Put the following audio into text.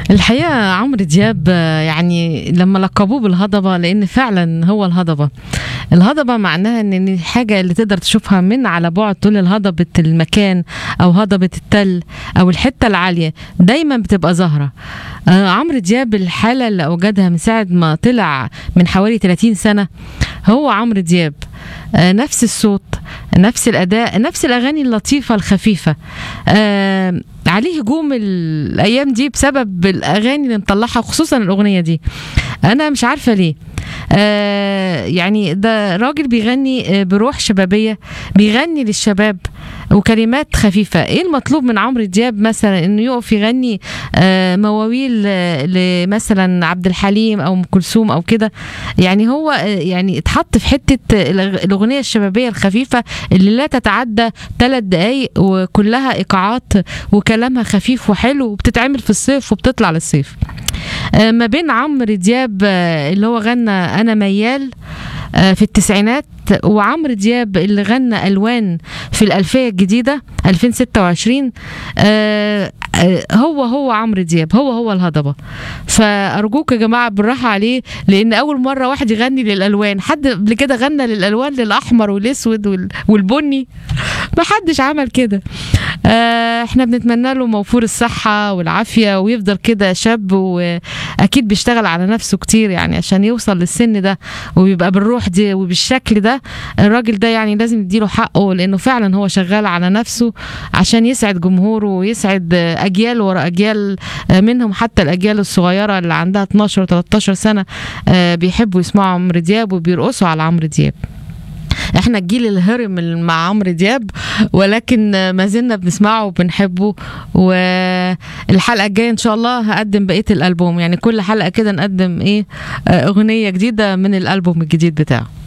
الحقيقة عمرو دياب آه، يعني لما لقبوه بالهضبة لأن فعلا هو الهضبة الهضبة معناها إن الحاجة اللي تقدر تشوفها من على بعد تقول الهضبة المكان أو هضبة التل أو الحتة العالية دايما بتبقى ظاهرة آه، عمرو دياب الحالة اللي أوجدها من ساعة ما طلع من حوالي 30 سنة هو عمرو دياب آه، نفس الصوت نفس الأداء نفس الأغاني اللطيفة الخفيفة آه، عليه هجوم الأيام دي بسبب الأغاني اللي مطلعها خصوصا الأغنية دي أنا مش عارفة ليه آه يعني ده راجل بيغني آه، بروح شبابية بيغني للشباب وكلمات خفيفة ايه المطلوب من عمرو دياب مثلا انه يقف يغني آه مواويل آه، لمثلا عبد الحليم او ام كلثوم او كده يعني هو آه، يعني اتحط في حتة آه، الأغ- الاغنية الشبابية الخفيفة اللي لا تتعدى ثلاث دقايق وكلها ايقاعات وكلامها خفيف وحلو وبتتعمل في الصيف وبتطلع للصيف آه، ما بين عمرو دياب آه، اللي هو غنى انا ميال آه، في التسعينات وعمرو دياب اللي غنى الوان في الالفيه الجديده 2026 آه، آه، هو هو عمرو دياب هو هو الهضبه فارجوك يا جماعه بالراحه عليه لان اول مره واحد يغني للالوان حد قبل كده غنى للالوان للاحمر والاسود وال- والبني ما حدش عمل كده آه، احنا بنتمنى له موفور الصحة والعافية ويفضل كده شاب واكيد بيشتغل على نفسه كتير يعني عشان يوصل للسن ده ويبقى بالروح دي وبالشكل ده الراجل ده يعني لازم نديله حقه لانه فعلا هو شغال على نفسه عشان يسعد جمهوره ويسعد آه، اجيال ورا اجيال آه، منهم حتى الاجيال الصغيرة اللي عندها 12 و 13 سنة آه، بيحبوا يسمعوا عمرو دياب وبيرقصوا على عمرو دياب احنا الجيل الهرم اللي مع عمرو دياب ولكن ما زلنا بنسمعه وبنحبه والحلقه الجايه ان شاء الله هقدم بقيه الالبوم يعني كل حلقه كده نقدم ايه آه، اغنيه جديده من الالبوم الجديد بتاعه